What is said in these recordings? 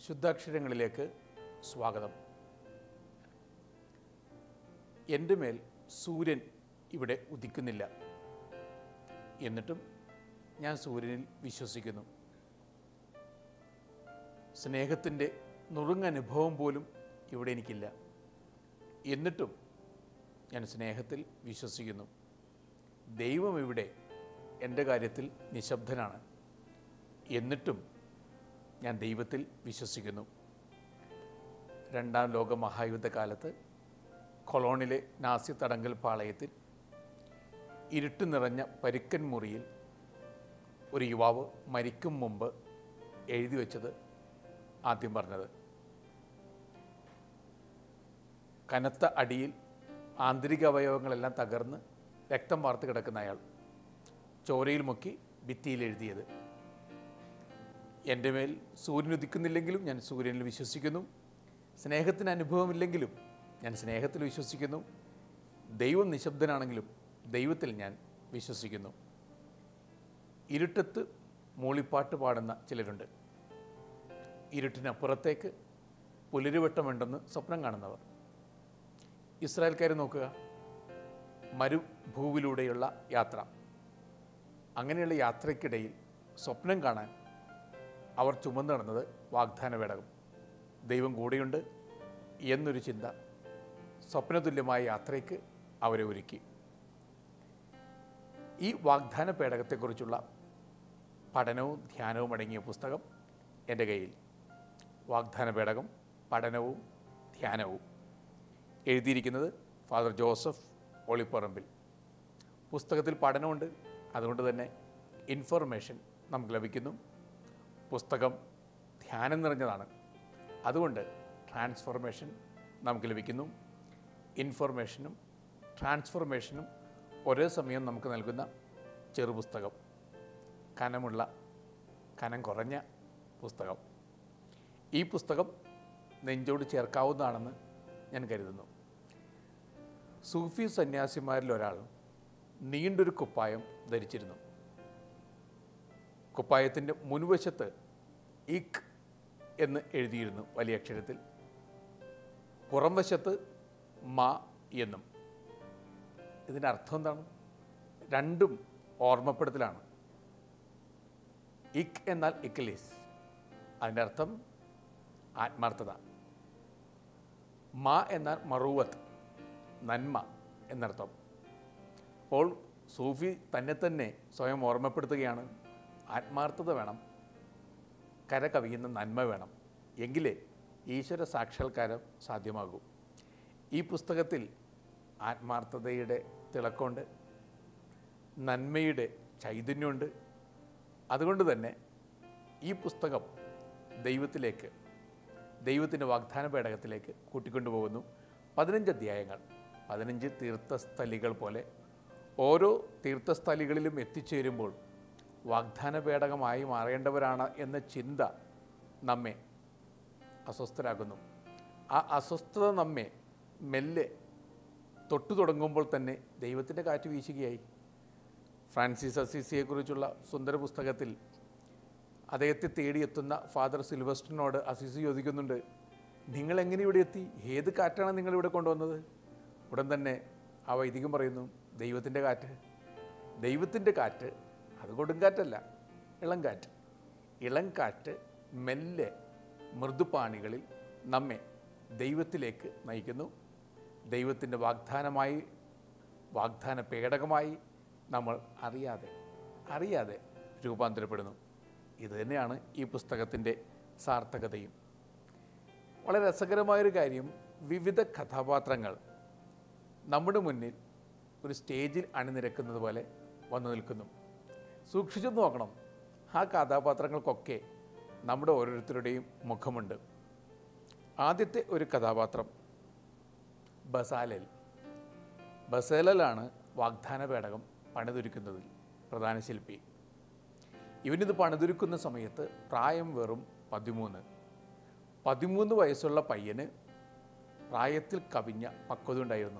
ശുദ്ധാക്ഷരങ്ങളിലേക്ക് സ്വാഗതം എൻ്റെ മേൽ സൂര്യൻ ഇവിടെ ഉദിക്കുന്നില്ല എന്നിട്ടും ഞാൻ സൂര്യനിൽ വിശ്വസിക്കുന്നു സ്നേഹത്തിൻ്റെ നുറുങ്ങനുഭവം പോലും ഇവിടെ എനിക്കില്ല എന്നിട്ടും ഞാൻ സ്നേഹത്തിൽ വിശ്വസിക്കുന്നു ദൈവം ഇവിടെ എൻ്റെ കാര്യത്തിൽ നിശബ്ദനാണ് എന്നിട്ടും ഞാൻ ദൈവത്തിൽ വിശ്വസിക്കുന്നു രണ്ടാം ലോക മഹായുദ്ധകാലത്ത് കൊളോണിലെ നാസി തടങ്കൽ പാളയത്തിൽ ഇരുട്ട് നിറഞ്ഞ പരുക്കൻ മുറിയിൽ ഒരു യുവാവ് മരിക്കും മുമ്പ് എഴുതി വെച്ചത് ആദ്യം പറഞ്ഞത് കനത്ത അടിയിൽ ആന്തരിക അവയവങ്ങളെല്ലാം തകർന്ന് രക്തം വാർത്ത് കിടക്കുന്ന അയാൾ ചോരയിൽ മുക്കി ഭിത്തിയിൽ എഴുതിയത് എൻ്റെ മേൽ സൂര്യൻ ഉദിക്കുന്നില്ലെങ്കിലും ഞാൻ സൂര്യനിൽ വിശ്വസിക്കുന്നു സ്നേഹത്തിന് അനുഭവമില്ലെങ്കിലും ഞാൻ സ്നേഹത്തിൽ വിശ്വസിക്കുന്നു ദൈവം നിശബ്ദനാണെങ്കിലും ദൈവത്തിൽ ഞാൻ വിശ്വസിക്കുന്നു ഇരുട്ടത്ത് മൂളിപ്പാട്ട് പാടുന്ന ചിലരുണ്ട് ഇരുട്ടിനപ്പുറത്തേക്ക് പുലരുവട്ടമുണ്ടെന്ന് സ്വപ്നം കാണുന്നവർ ഇസ്രായേൽക്കാർ നോക്കുക മരുഭൂവിലൂടെയുള്ള യാത്ര അങ്ങനെയുള്ള യാത്രയ്ക്കിടയിൽ സ്വപ്നം കാണാൻ അവർ ചുമന്നു നടന്നത് വാഗ്ദാന പേടകം ദൈവം കൂടെയുണ്ട് എന്നൊരു ചിന്ത സ്വപ്നതുല്യമായ യാത്രയ്ക്ക് അവരെ ഒരുക്കി ഈ വാഗ്ദാന പേടകത്തെക്കുറിച്ചുള്ള പഠനവും ധ്യാനവും അടങ്ങിയ പുസ്തകം എൻ്റെ കയ്യിൽ വാഗ്ദാന പേടകം പഠനവും ധ്യാനവും എഴുതിയിരിക്കുന്നത് ഫാദർ ജോസഫ് ഒളിപ്പറമ്പിൽ പുസ്തകത്തിൽ പഠനമുണ്ട് അതുകൊണ്ട് തന്നെ ഇൻഫർമേഷൻ നമുക്ക് ലഭിക്കുന്നു പുസ്തകം ധ്യാനം നിറഞ്ഞതാണ് അതുകൊണ്ട് ട്രാൻസ്ഫോർമേഷൻ നമുക്ക് ലഭിക്കുന്നു ഇൻഫർമേഷനും ട്രാൻസ്ഫോർമേഷനും ഒരേ സമയം നമുക്ക് നൽകുന്ന ചെറുപുസ്തകം കനമുള്ള കനം കുറഞ്ഞ പുസ്തകം ഈ പുസ്തകം നെഞ്ചോട് ചേർക്കാവുന്നതാണെന്ന് ഞാൻ കരുതുന്നു സൂഫി സന്യാസിമാരിൽ ഒരാൾ നീണ്ടൊരു കുപ്പായം ധരിച്ചിരുന്നു കുപ്പായത്തിൻ്റെ മുൻവശത്ത് ഇക് എന്ന് എഴുതിയിരുന്നു വലിയ അക്ഷരത്തിൽ പുറംവശത്ത് മ എന്നും ഇതിൻ്റെ അർത്ഥം എന്താണ് രണ്ടും ഓർമ്മപ്പെടുത്തലാണ് ഇക് എന്നാൽ ഇക്ലീസ് അതിൻ്റെ അർത്ഥം ആത്മാർത്ഥത മ എന്നാൽ മറുവത്ത് നന്മ എന്നർത്ഥം അപ്പോൾ സൂഫി തന്നെ തന്നെ സ്വയം ഓർമ്മപ്പെടുത്തുകയാണ് ആത്മാർത്ഥത വേണം കര കവിയുന്ന നന്മ വേണം എങ്കിലേ ഈശ്വര സാക്ഷാത്കാരം സാധ്യമാകൂ ഈ പുസ്തകത്തിൽ ആത്മാർത്ഥതയുടെ തിളക്കമുണ്ട് നന്മയുടെ ചൈതന്യമുണ്ട് അതുകൊണ്ട് തന്നെ ഈ പുസ്തകം ദൈവത്തിലേക്ക് ദൈവത്തിൻ്റെ വാഗ്ദാന പേടകത്തിലേക്ക് കൂട്ടിക്കൊണ്ടുപോകുന്നു പതിനഞ്ച് അധ്യായങ്ങൾ പതിനഞ്ച് തീർത്ഥസ്ഥലികൾ പോലെ ഓരോ തീർത്ഥസ്ഥലികളിലും എത്തിച്ചേരുമ്പോൾ വാഗ്ദാന പേടകമായി മാറേണ്ടവരാണ് എന്ന ചിന്ത നമ്മെ അസ്വസ്ഥരാക്കുന്നു ആ അസ്വസ്ഥത നമ്മെ മെല്ലെ തൊട്ടു തുടങ്ങുമ്പോൾ തന്നെ ദൈവത്തിൻ്റെ കാറ്റ് വീശുകയായി ഫ്രാൻസിസ് അസീസിയെക്കുറിച്ചുള്ള സുന്ദര പുസ്തകത്തിൽ അദ്ദേഹത്തെ തേടിയെത്തുന്ന ഫാദർ സിൽവസ്റ്ററിനോട് അസീസി ചോദിക്കുന്നുണ്ട് നിങ്ങൾ എങ്ങനെ ഇവിടെ എത്തി ഏത് കാറ്റാണ് നിങ്ങൾ ഇവിടെ കൊണ്ടുവന്നത് ഉടൻ തന്നെ ആ വൈദികം പറയുന്നു ദൈവത്തിൻ്റെ കാറ്റ് ദൈവത്തിൻ്റെ കാറ്റ് അത് കൊടുങ്കാറ്റല്ല ഇളം കാറ്റ് ഇളം കാറ്റ് മെല്ലെ മൃദുപാണികളിൽ നമ്മെ ദൈവത്തിലേക്ക് നയിക്കുന്നു ദൈവത്തിൻ്റെ വാഗ്ദാനമായി വാഗ്ദാന പേടകമായി നമ്മൾ അറിയാതെ അറിയാതെ രൂപാന്തരപ്പെടുന്നു ഇത് തന്നെയാണ് ഈ പുസ്തകത്തിൻ്റെ സാർത്ഥകതയും വളരെ രസകരമായൊരു കാര്യം വിവിധ കഥാപാത്രങ്ങൾ നമ്മുടെ മുന്നിൽ ഒരു സ്റ്റേജിൽ അണിനിരക്കുന്നത് പോലെ വന്നു നിൽക്കുന്നു സൂക്ഷിച്ചു നോക്കണം ആ കഥാപാത്രങ്ങൾക്കൊക്കെ നമ്മുടെ ഓരോരുത്തരുടെയും മുഖമുണ്ട് ആദ്യത്തെ ഒരു കഥാപാത്രം ബസാലൽ ബസാലലാണ് വാഗ്ദാന പേടകം പണിതൊരുക്കുന്നതിൽ പ്രധാന ശില്പി ഇവനിത് പണിതൊരുക്കുന്ന സമയത്ത് പ്രായം വെറും പതിമൂന്ന് പതിമൂന്ന് വയസ്സുള്ള പയ്യന് പ്രായത്തിൽ കവിഞ്ഞ പക്വത ഉണ്ടായിരുന്നു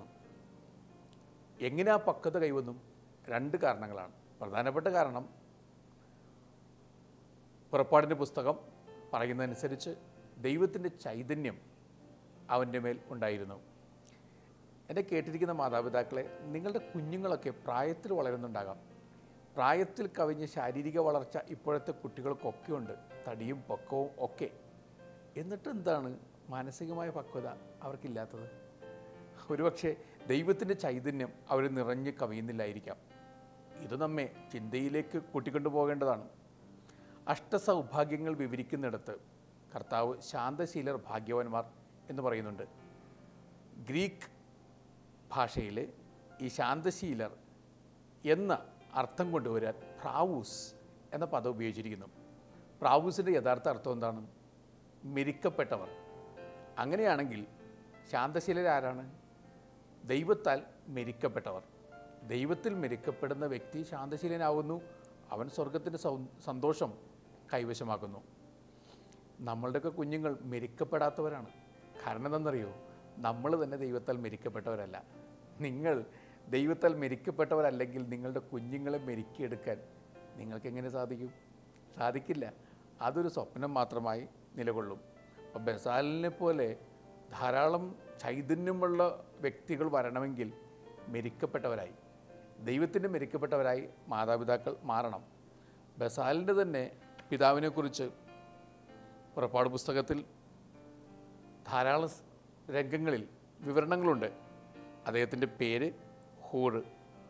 എങ്ങനെ ആ പക്വത കൈവന്നു രണ്ട് കാരണങ്ങളാണ് പ്രധാനപ്പെട്ട കാരണം പുറപ്പാടിൻ്റെ പുസ്തകം പറയുന്നതനുസരിച്ച് ദൈവത്തിൻ്റെ ചൈതന്യം അവൻ്റെ മേൽ ഉണ്ടായിരുന്നു എന്നെ കേട്ടിരിക്കുന്ന മാതാപിതാക്കളെ നിങ്ങളുടെ കുഞ്ഞുങ്ങളൊക്കെ പ്രായത്തിൽ വളരുന്നുണ്ടാകാം പ്രായത്തിൽ കവിഞ്ഞ ശാരീരിക വളർച്ച ഇപ്പോഴത്തെ കുട്ടികൾക്കൊക്കെ ഉണ്ട് തടിയും പൊക്കവും ഒക്കെ എന്നിട്ട് എന്താണ് മാനസികമായ പക്വത അവർക്കില്ലാത്തത് ഒരുപക്ഷെ ദൈവത്തിൻ്റെ ചൈതന്യം അവർ നിറഞ്ഞ് കവിയുന്നില്ലായിരിക്കാം ഇത് നമ്മെ ചിന്തയിലേക്ക് കൂട്ടിക്കൊണ്ടു പോകേണ്ടതാണ് അഷ്ടസൗഭാഗ്യങ്ങൾ വിവരിക്കുന്നിടത്ത് കർത്താവ് ശാന്തശീലർ ഭാഗ്യവാന്മാർ എന്ന് പറയുന്നുണ്ട് ഗ്രീക്ക് ഭാഷയിൽ ഈ ശാന്തശീലർ എന്ന അർത്ഥം കൊണ്ടുവരാൻ പ്രാവൂസ് എന്ന പദം ഉപയോഗിച്ചിരിക്കുന്നു പ്രാവൂസിൻ്റെ യഥാർത്ഥ അർത്ഥം എന്താണ് മെരിക്കപ്പെട്ടവർ അങ്ങനെയാണെങ്കിൽ ശാന്തശീലർ ആരാണ് ദൈവത്താൽ മെരിക്കപ്പെട്ടവർ ദൈവത്തിൽ മെരിക്കപ്പെടുന്ന വ്യക്തി ശാന്തശീലനാവുന്നു അവൻ സ്വർഗത്തിൻ്റെ സൗ സന്തോഷം കൈവശമാക്കുന്നു നമ്മളുടെയൊക്കെ കുഞ്ഞുങ്ങൾ മെരിക്കപ്പെടാത്തവരാണ് കാരണം എന്തെന്നറിയോ നമ്മൾ തന്നെ ദൈവത്താൽ മെരിക്കപ്പെട്ടവരല്ല നിങ്ങൾ ദൈവത്താൽ മെരിക്കപ്പെട്ടവരല്ലെങ്കിൽ നിങ്ങളുടെ കുഞ്ഞുങ്ങളെ മെരുക്കിയെടുക്കാൻ നിങ്ങൾക്ക് എങ്ങനെ സാധിക്കും സാധിക്കില്ല അതൊരു സ്വപ്നം മാത്രമായി നിലകൊള്ളും അപ്പോൾ ബസാലിനെ പോലെ ധാരാളം ചൈതന്യമുള്ള വ്യക്തികൾ വരണമെങ്കിൽ മെരിക്കപ്പെട്ടവരായി ദൈവത്തിൻ്റെ മെരിക്കപ്പെട്ടവരായി മാതാപിതാക്കൾ മാറണം ബസാലിൻ്റെ തന്നെ പിതാവിനെക്കുറിച്ച് പുറപ്പാട് പുസ്തകത്തിൽ ധാരാളം സ് രംഗങ്ങളിൽ വിവരണങ്ങളുണ്ട് അദ്ദേഹത്തിൻ്റെ പേര് ഹൂറ്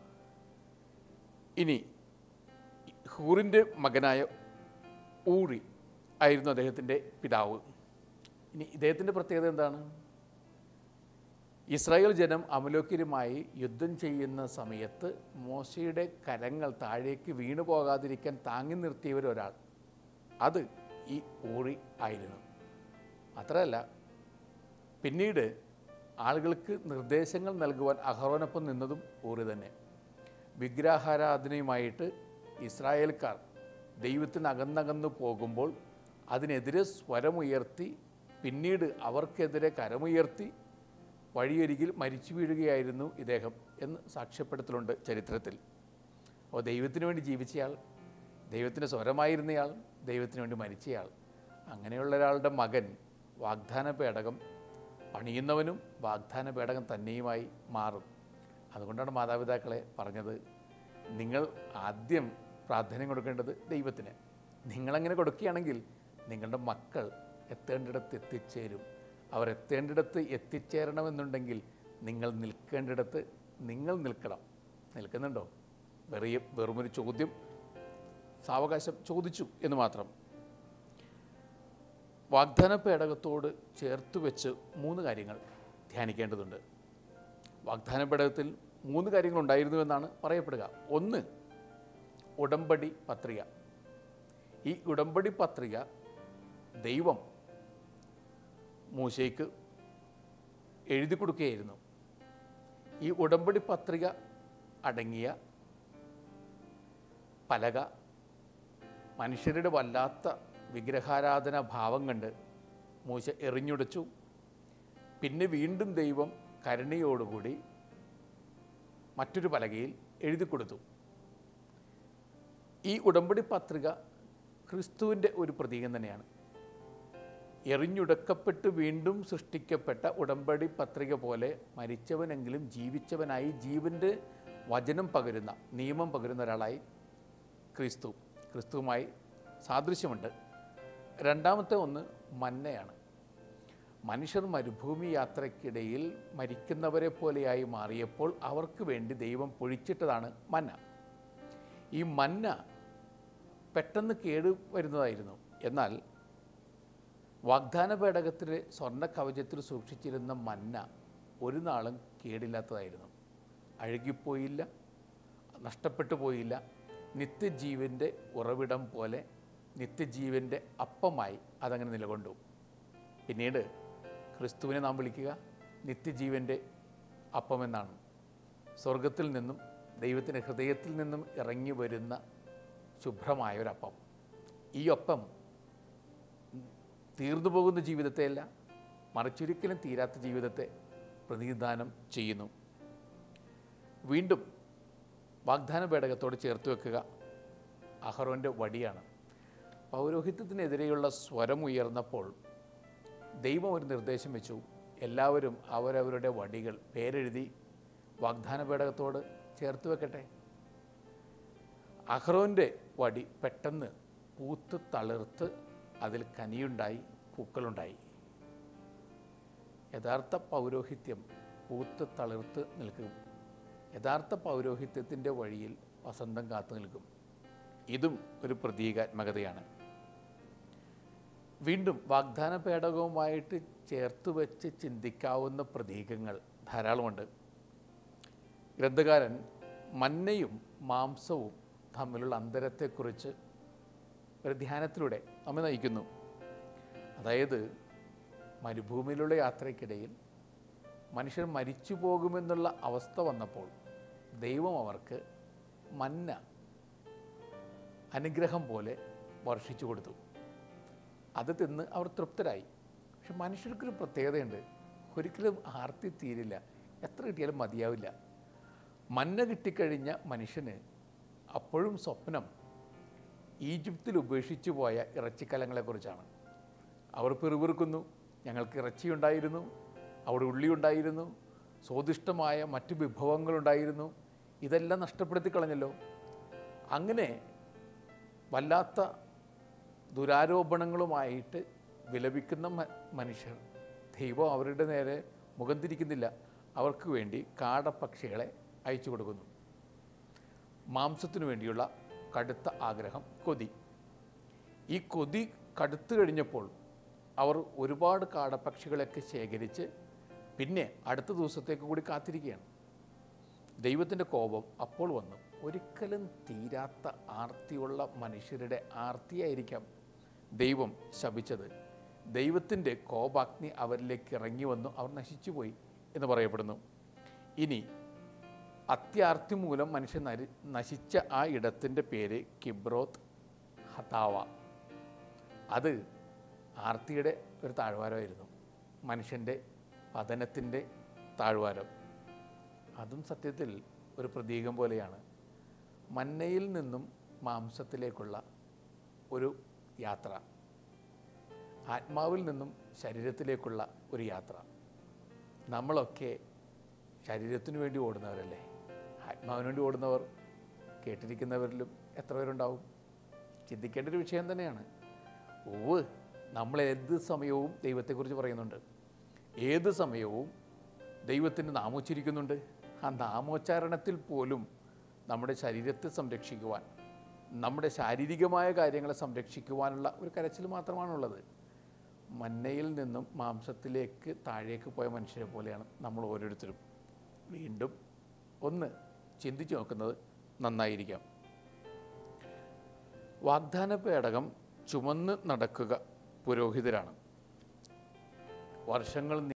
ഇനി ഹൂറിൻ്റെ മകനായ ഊറി ആയിരുന്നു അദ്ദേഹത്തിൻ്റെ പിതാവ് ഇനി ഇദ്ദേഹത്തിൻ്റെ പ്രത്യേകത എന്താണ് ഇസ്രായേൽ ജനം അമലോക്യരുമായി യുദ്ധം ചെയ്യുന്ന സമയത്ത് മോശയുടെ കരങ്ങൾ താഴേക്ക് വീണു പോകാതിരിക്കാൻ താങ്ങി നിർത്തിയവരൊരാൾ അത് ഈ ഊറി ആയിരുന്നു മാത്രമല്ല പിന്നീട് ആളുകൾക്ക് നിർദ്ദേശങ്ങൾ നൽകുവാൻ അഹറോനൊപ്പം നിന്നതും ഊറി തന്നെ വിഗ്രഹാരാധനയുമായിട്ട് ഇസ്രായേൽക്കാർ ദൈവത്തിന് അകന്നകന്നു പോകുമ്പോൾ അതിനെതിരെ സ്വരമുയർത്തി പിന്നീട് അവർക്കെതിരെ കരമുയർത്തി വഴിയൊരികിൽ മരിച്ചു വീഴുകയായിരുന്നു ഇദ്ദേഹം എന്ന് സാക്ഷ്യപ്പെടുത്തലുണ്ട് ചരിത്രത്തിൽ അപ്പോൾ ദൈവത്തിന് വേണ്ടി ജീവിച്ചയാൾ ദൈവത്തിൻ്റെ സ്വരമായിരുന്നയാൾ ദൈവത്തിന് വേണ്ടി മരിച്ചയാൾ അങ്ങനെയുള്ള ഒരാളുടെ മകൻ വാഗ്ദാന പേടകം പണിയുന്നവനും വാഗ്ദാന പേടകം തന്നെയുമായി മാറും അതുകൊണ്ടാണ് മാതാപിതാക്കളെ പറഞ്ഞത് നിങ്ങൾ ആദ്യം പ്രാധാന്യം കൊടുക്കേണ്ടത് ദൈവത്തിന് നിങ്ങളങ്ങനെ കൊടുക്കുകയാണെങ്കിൽ നിങ്ങളുടെ മക്കൾ എത്തേണ്ടിടത്ത് എത്തിച്ചേരും അവർ എത്തേണ്ടിടത്ത് എത്തിച്ചേരണമെന്നുണ്ടെങ്കിൽ നിങ്ങൾ നിൽക്കേണ്ടിടത്ത് നിങ്ങൾ നിൽക്കണം നിൽക്കുന്നുണ്ടോ വെറിയ വെറുമൊരു ചോദ്യം സാവകാശം ചോദിച്ചു എന്ന് മാത്രം വാഗ്ദാന പേടകത്തോട് ചേർത്ത് വെച്ച് മൂന്ന് കാര്യങ്ങൾ ധ്യാനിക്കേണ്ടതുണ്ട് വാഗ്ദാന പേടകത്തിൽ മൂന്ന് കാര്യങ്ങൾ ഉണ്ടായിരുന്നു എന്നാണ് പറയപ്പെടുക ഒന്ന് ഉടമ്പടി പത്രിക ഈ ഉടമ്പടി പത്രിക ദൈവം മൂശയ്ക്ക് എഴുതി കൊടുക്കുകയായിരുന്നു ഈ ഉടമ്പടി പത്രിക അടങ്ങിയ പലക മനുഷ്യരുടെ വല്ലാത്ത വിഗ്രഹാരാധന ഭാവം കണ്ട് മൂശ എറിഞ്ഞുടച്ചു പിന്നെ വീണ്ടും ദൈവം കരുണയോടുകൂടി മറ്റൊരു പലകയിൽ എഴുതി കൊടുത്തു ഈ ഉടമ്പടി പത്രിക ക്രിസ്തുവിൻ്റെ ഒരു പ്രതീകം തന്നെയാണ് എറിഞ്ഞുടക്കപ്പെട്ട് വീണ്ടും സൃഷ്ടിക്കപ്പെട്ട ഉടമ്പടി പത്രിക പോലെ മരിച്ചവനെങ്കിലും ജീവിച്ചവനായി ജീവൻ്റെ വചനം പകരുന്ന നിയമം പകരുന്ന ഒരാളായി ക്രിസ്തു ക്രിസ്തുവുമായി സാദൃശ്യമുണ്ട് രണ്ടാമത്തെ ഒന്ന് മന്നയാണ് മനുഷ്യർ മരുഭൂമി യാത്രയ്ക്കിടയിൽ മരിക്കുന്നവരെ പോലെയായി മാറിയപ്പോൾ അവർക്ക് വേണ്ടി ദൈവം പൊഴിച്ചിട്ടതാണ് മന്ന ഈ മന്ന പെട്ടെന്ന് കേട് വരുന്നതായിരുന്നു എന്നാൽ വാഗ്ദാന പേടകത്തിലെ സ്വർണ്ണ കവചത്തിൽ സൂക്ഷിച്ചിരുന്ന മന്ന ഒരു നാളും കേടില്ലാത്തതായിരുന്നു അഴുകിപ്പോയില്ല നഷ്ടപ്പെട്ടു പോയില്ല നിത്യജീവൻ്റെ ഉറവിടം പോലെ നിത്യജീവൻ്റെ അപ്പമായി അതങ്ങനെ നിലകൊണ്ടു പിന്നീട് ക്രിസ്തുവിനെ നാം വിളിക്കുക നിത്യജീവൻ്റെ അപ്പമെന്നാണ് സ്വർഗത്തിൽ നിന്നും ദൈവത്തിൻ്റെ ഹൃദയത്തിൽ നിന്നും ഇറങ്ങി വരുന്ന ശുഭ്രമായ ഒരപ്പം ഈ ഒപ്പം തീർന്നു പോകുന്ന ജീവിതത്തെയല്ല മറിച്ചൊരിക്കലും തീരാത്ത ജീവിതത്തെ പ്രതിനിധാനം ചെയ്യുന്നു വീണ്ടും വാഗ്ദാന പേടകത്തോട് ചേർത്ത് വെക്കുക അഹറോൻ്റെ വടിയാണ് പൗരോഹിത്യത്തിനെതിരെയുള്ള സ്വരം ഉയർന്നപ്പോൾ ദൈവം ഒരു നിർദ്ദേശം വെച്ചു എല്ലാവരും അവരവരുടെ വടികൾ പേരെഴുതി വാഗ്ദാന പേടകത്തോട് ചേർത്ത് വെക്കട്ടെ അഹ്റോൻ്റെ വടി പെട്ടെന്ന് പൂത്ത് തളിർത്ത് അതിൽ കനിയുണ്ടായി പൂക്കളുണ്ടായി യഥാർത്ഥ പൗരോഹിത്യം പൂത്ത് തളിർത്ത് നിൽക്കും യഥാർത്ഥ പൗരോഹിത്യത്തിൻ്റെ വഴിയിൽ വസന്തം കാത്തു നിൽക്കും ഇതും ഒരു പ്രതീകാത്മകതയാണ് വീണ്ടും വാഗ്ദാന പേടകവുമായിട്ട് ചേർത്ത് വെച്ച് ചിന്തിക്കാവുന്ന പ്രതീകങ്ങൾ ധാരാളമുണ്ട് ഗ്രന്ഥകാരൻ മന്നയും മാംസവും തമ്മിലുള്ള അന്തരത്തെക്കുറിച്ച് ഒരു ധ്യാനത്തിലൂടെ നമ്മെ നയിക്കുന്നു അതായത് മരുഭൂമിയിലുള്ള യാത്രയ്ക്കിടയിൽ മനുഷ്യർ മരിച്ചു പോകുമെന്നുള്ള അവസ്ഥ വന്നപ്പോൾ ദൈവം അവർക്ക് മന്ന അനുഗ്രഹം പോലെ വർഷിച്ചു കൊടുത്തു അത് തിന്ന് അവർ തൃപ്തരായി പക്ഷെ മനുഷ്യർക്കൊരു പ്രത്യേകതയുണ്ട് ഒരിക്കലും ആർത്തി തീരില്ല എത്ര കിട്ടിയാലും മതിയാവില്ല മന്ന കിട്ടിക്കഴിഞ്ഞ മനുഷ്യന് അപ്പോഴും സ്വപ്നം ഈജിപ്തിൽ ഉപേക്ഷിച്ചു പോയ ഇറച്ചിക്കലങ്ങളെക്കുറിച്ചാണ് അവർ പിറുപിറുക്കുന്നു ഞങ്ങൾക്ക് ഇറച്ചിയുണ്ടായിരുന്നു അവിടെ ഉള്ളിയുണ്ടായിരുന്നു സ്വാദിഷ്ടമായ മറ്റു വിഭവങ്ങളുണ്ടായിരുന്നു ഇതെല്ലാം നഷ്ടപ്പെടുത്തി കളഞ്ഞല്ലോ അങ്ങനെ വല്ലാത്ത ദുരാരോപണങ്ങളുമായിട്ട് വിലപിക്കുന്ന മ- മനുഷ്യർ ദൈവം അവരുടെ നേരെ മുഖം തിരിക്കുന്നില്ല അവർക്ക് വേണ്ടി കാടപ്പക്ഷികളെ അയച്ചു കൊടുക്കുന്നു മാംസത്തിനു വേണ്ടിയുള്ള കടുത്ത ആഗ്രഹം കൊതി ഈ കൊതി കടുത്തു കഴിഞ്ഞപ്പോൾ അവർ ഒരുപാട് കാടപ്പക്ഷികളൊക്കെ ശേഖരിച്ച് പിന്നെ അടുത്ത ദിവസത്തേക്ക് കൂടി കാത്തിരിക്കുകയാണ് ദൈവത്തിൻ്റെ കോപം അപ്പോൾ വന്നു ഒരിക്കലും തീരാത്ത ആർത്തിയുള്ള മനുഷ്യരുടെ ആർത്തിയായിരിക്കാം ദൈവം ശപിച്ചത് ദൈവത്തിൻ്റെ കോപാഗ്നി അവരിലേക്ക് ഇറങ്ങി വന്നു അവർ നശിച്ചുപോയി എന്ന് പറയപ്പെടുന്നു ഇനി അത്യാർത്തി മൂലം മനുഷ്യൻ നരി നശിച്ച ആ ഇടത്തിൻ്റെ പേര് കിബ്രോത്ത് ഹതാവ അത് ആർത്തിയുടെ ഒരു താഴ്വാരമായിരുന്നു മനുഷ്യൻ്റെ പതനത്തിൻ്റെ താഴ്വാരം അതും സത്യത്തിൽ ഒരു പ്രതീകം പോലെയാണ് മന്നയിൽ നിന്നും മാംസത്തിലേക്കുള്ള ഒരു യാത്ര ആത്മാവിൽ നിന്നും ശരീരത്തിലേക്കുള്ള ഒരു യാത്ര നമ്മളൊക്കെ ശരീരത്തിനു വേണ്ടി ഓടുന്നവരല്ലേ ആത്മാവിന് വേണ്ടി ഓടുന്നവർ കേട്ടിരിക്കുന്നവരിലും എത്ര പേരുണ്ടാവും ചിന്തിക്കേണ്ട ഒരു വിഷയം തന്നെയാണ് ഓവ് നമ്മൾ ഏത് സമയവും ദൈവത്തെക്കുറിച്ച് പറയുന്നുണ്ട് ഏത് സമയവും ദൈവത്തിന് നാമോച്ചരിക്കുന്നുണ്ട് ആ നാമോച്ചാരണത്തിൽ പോലും നമ്മുടെ ശരീരത്തെ സംരക്ഷിക്കുവാൻ നമ്മുടെ ശാരീരികമായ കാര്യങ്ങളെ സംരക്ഷിക്കുവാനുള്ള ഒരു കരച്ചിൽ മാത്രമാണുള്ളത് മന്നയിൽ നിന്നും മാംസത്തിലേക്ക് താഴേക്ക് പോയ മനുഷ്യരെ പോലെയാണ് നമ്മൾ ഓരോരുത്തരും വീണ്ടും ഒന്ന് ചിന്തിച്ചു നോക്കുന്നത് നന്നായിരിക്കാം വാഗ്ദാന പേടകം ചുമന്ന് നടക്കുക പുരോഹിതരാണ് വർഷങ്ങൾ